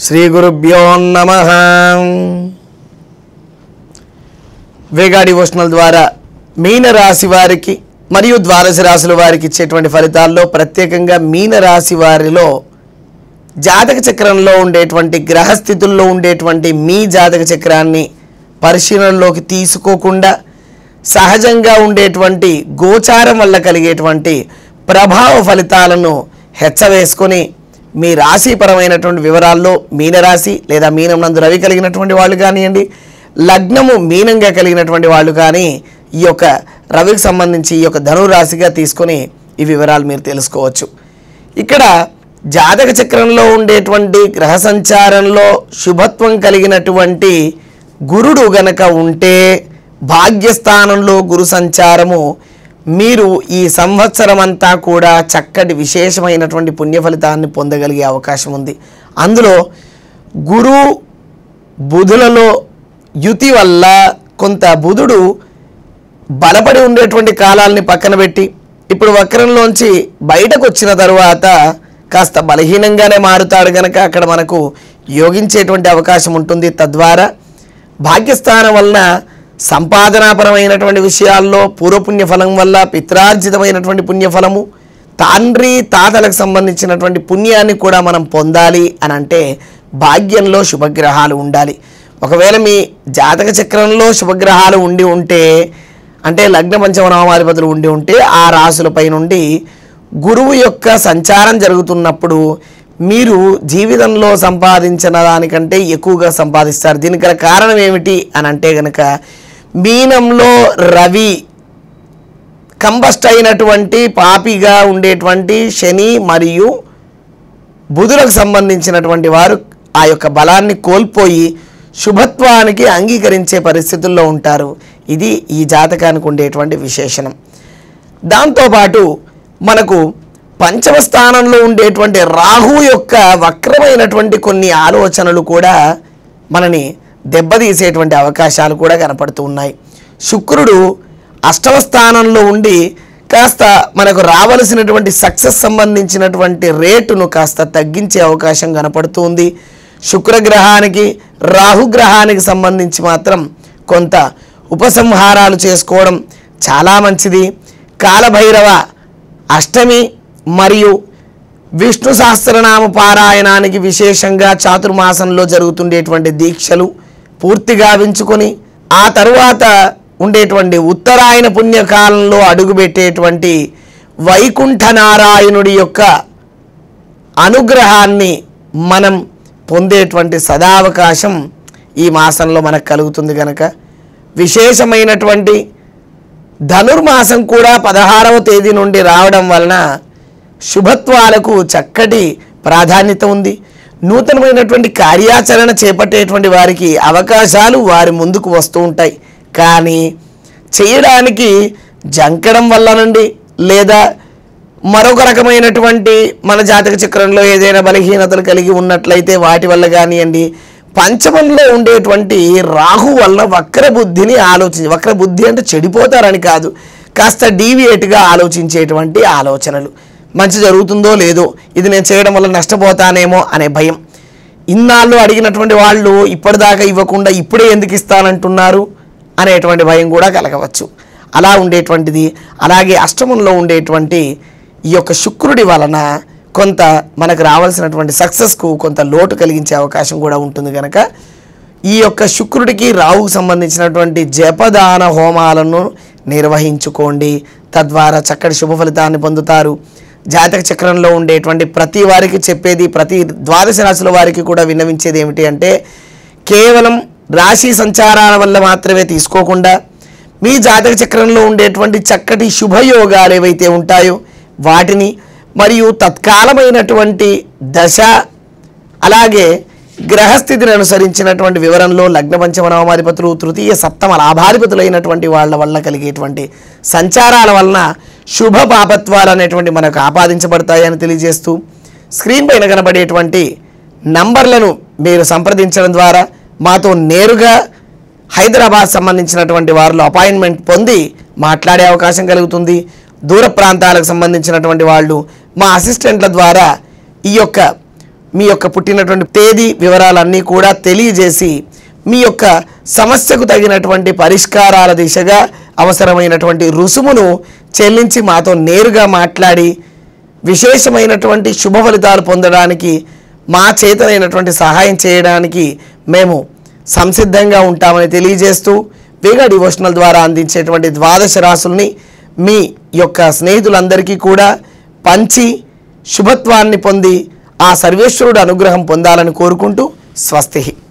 శ్రీ గురుభ్యో నమ వేగా డివోషనల్ ద్వారా మీన రాశి వారికి మరియు ద్వాదశ రాశుల వారికి ఇచ్చేటువంటి ఫలితాల్లో ప్రత్యేకంగా మీన రాశి వారిలో జాతక చక్రంలో ఉండేటువంటి గ్రహస్థితుల్లో ఉండేటువంటి మీ జాతక చక్రాన్ని పరిశీలనలోకి తీసుకోకుండా సహజంగా ఉండేటువంటి గోచారం వల్ల కలిగేటువంటి ప్రభావ ఫలితాలను హెచ్చవేసుకొని మీ రాశిపరమైనటువంటి వివరాల్లో మీనరాశి లేదా మీనం నందు రవి కలిగినటువంటి వాళ్ళు కానివ్వండి లగ్నము మీనంగా కలిగినటువంటి వాళ్ళు కానీ ఈ యొక్క రవికి సంబంధించి ఈ యొక్క ధనురాశిగా తీసుకొని ఈ వివరాలు మీరు తెలుసుకోవచ్చు ఇక్కడ జాతక చక్రంలో ఉండేటువంటి గ్రహ సంచారంలో శుభత్వం కలిగినటువంటి గురుడు గనక ఉంటే భాగ్యస్థానంలో గురు సంచారము మీరు ఈ సంవత్సరం అంతా కూడా చక్కటి విశేషమైనటువంటి పుణ్య ఫలితాన్ని పొందగలిగే అవకాశం ఉంది అందులో గురు బుధులలో యుతి వల్ల కొంత బుధుడు బలపడి ఉండేటువంటి కాలాల్ని పక్కన పెట్టి ఇప్పుడు వక్రంలోంచి బయటకు వచ్చిన తరువాత కాస్త బలహీనంగానే మారుతాడు కనుక అక్కడ మనకు యోగించేటువంటి అవకాశం ఉంటుంది తద్వారా భాగ్యస్థానం వలన సంపాదనాపరమైనటువంటి విషయాల్లో పూర్వపుణ్య ఫలం వల్ల పిత్రార్జితమైనటువంటి పుణ్యఫలము తండ్రి తాతలకు సంబంధించినటువంటి పుణ్యాన్ని కూడా మనం పొందాలి అని అంటే భాగ్యంలో శుభగ్రహాలు ఉండాలి ఒకవేళ మీ జాతక చక్రంలో శుభగ్రహాలు ఉండి ఉంటే అంటే లగ్న పంచమనామాధిపతులు ఉండి ఉంటే ఆ రాసులపై నుండి గురువు యొక్క సంచారం జరుగుతున్నప్పుడు మీరు జీవితంలో సంపాదించిన దానికంటే ఎక్కువగా సంపాదిస్తారు దీనికి గల కారణం ఏమిటి అని అంటే గనక మీనంలో రవి కంబస్ట్ అయినటువంటి పాపిగా ఉండేటువంటి శని మరియు బుధులకు సంబంధించినటువంటి వారు ఆ యొక్క బలాన్ని కోల్పోయి శుభత్వానికి అంగీకరించే పరిస్థితుల్లో ఉంటారు ఇది ఈ జాతకానికి ఉండేటువంటి విశేషణం దాంతోపాటు మనకు పంచమ స్థానంలో ఉండేటువంటి రాహు యొక్క వక్రమైనటువంటి కొన్ని ఆలోచనలు కూడా మనని దెబ్బతీసేటువంటి అవకాశాలు కూడా కనపడుతూ ఉన్నాయి శుక్రుడు అష్టమ స్థానంలో ఉండి కాస్త మనకు రావలసినటువంటి సక్సెస్ సంబంధించినటువంటి రేటును కాస్త తగ్గించే అవకాశం కనపడుతుంది శుక్రగ్రహానికి రాహుగ్రహానికి సంబంధించి మాత్రం కొంత ఉపసంహారాలు చేసుకోవడం చాలా మంచిది కాలభైరవ అష్టమి మరియు విష్ణు సహస్రనామ పారాయణానికి విశేషంగా చాతుర్మాసంలో జరుగుతుండేటువంటి దీక్షలు పూర్తిగా వించుకొని ఆ తరువాత ఉండేటువంటి ఉత్తరాయణ పుణ్యకాలంలో అడుగుపెట్టేటువంటి వైకుంఠ నారాయణుడి యొక్క అనుగ్రహాన్ని మనం పొందేటువంటి సదావకాశం ఈ మాసంలో మనకు కలుగుతుంది కనుక విశేషమైనటువంటి ధనుర్మాసం కూడా పదహారవ తేదీ నుండి రావడం వలన శుభత్వాలకు చక్కటి ప్రాధాన్యత ఉంది నూతనమైనటువంటి కార్యాచరణ చేపట్టేటువంటి వారికి అవకాశాలు వారి ముందుకు వస్తూ ఉంటాయి కానీ చేయడానికి జంకడం వల్ల నుండి లేదా మరొక రకమైనటువంటి మన జాతక చక్రంలో ఏదైనా బలహీనతలు కలిగి ఉన్నట్లయితే వాటి వల్ల కానివ్వండి పంచమంలో ఉండేటువంటి రాహు వలన వక్ర బుద్ధిని ఆలోచించి వక్ర బుద్ధి అంటే చెడిపోతారని కాదు కాస్త డీవియేట్గా ఆలోచించేటువంటి ఆలోచనలు మంచి జరుగుతుందో లేదో ఇది నేను చేయడం వల్ల నష్టపోతానేమో అనే భయం ఇన్నాళ్ళు అడిగినటువంటి వాళ్ళు ఇప్పటిదాకా ఇవ్వకుండా ఇప్పుడే ఎందుకు ఇస్తానంటున్నారు అనేటువంటి భయం కూడా కలగవచ్చు అలా ఉండేటువంటిది అలాగే అష్టమంలో ఉండేటువంటి ఈ యొక్క శుక్రుడి వలన కొంత మనకు రావాల్సినటువంటి సక్సెస్కు కొంత లోటు కలిగించే అవకాశం కూడా ఉంటుంది కనుక ఈ యొక్క శుక్రుడికి రావుకు సంబంధించినటువంటి జపదాన హోమాలను నిర్వహించుకోండి తద్వారా చక్కటి శుభ ఫలితాన్ని పొందుతారు జాతక చక్రంలో ఉండేటువంటి ప్రతి వారికి చెప్పేది ప్రతి ద్వాదశ రాశుల వారికి కూడా విన్నవించేది ఏమిటి అంటే కేవలం రాశి సంచారాల వల్ల మాత్రమే తీసుకోకుండా మీ జాతక చక్రంలో ఉండేటువంటి చక్కటి శుభయోగాలు ఏవైతే ఉంటాయో వాటిని మరియు తత్కాలమైనటువంటి దశ అలాగే గ్రహస్థితిని అనుసరించినటువంటి వివరంలో లగ్న పంచమ నవమాధిపతులు తృతీయ సప్తమ లాభాధిపతులైనటువంటి వాళ్ళ వల్ల కలిగేటువంటి సంచారాల వలన శుభ పాపత్వాలు అనేటువంటి మనకు ఆపాదించబడతాయని తెలియజేస్తూ స్క్రీన్ పైన కనబడేటువంటి నంబర్లను మీరు సంప్రదించడం ద్వారా మాతో నేరుగా హైదరాబాద్ సంబంధించినటువంటి వారిలో అపాయింట్మెంట్ పొంది మాట్లాడే అవకాశం కలుగుతుంది దూర ప్రాంతాలకు సంబంధించినటువంటి వాళ్ళు మా అసిస్టెంట్ల ద్వారా ఈ యొక్క మీ యొక్క పుట్టినటువంటి తేదీ వివరాలన్నీ కూడా తెలియజేసి మీ యొక్క సమస్యకు తగినటువంటి పరిష్కారాల దిశగా అవసరమైనటువంటి రుసుమును చెల్లించి మాతో నేరుగా మాట్లాడి విశేషమైనటువంటి శుభ ఫలితాలు పొందడానికి మా చేతనైనటువంటి సహాయం చేయడానికి మేము సంసిద్ధంగా ఉంటామని తెలియజేస్తూ వేగా డివోషనల్ ద్వారా అందించేటువంటి ద్వాదశ రాసుల్ని మీ యొక్క స్నేహితులందరికీ కూడా పంచి శుభత్వాన్ని పొంది ఆ సర్వేశ్వరుడు అనుగ్రహం పొందాలని కోరుకుంటూ స్వస్తి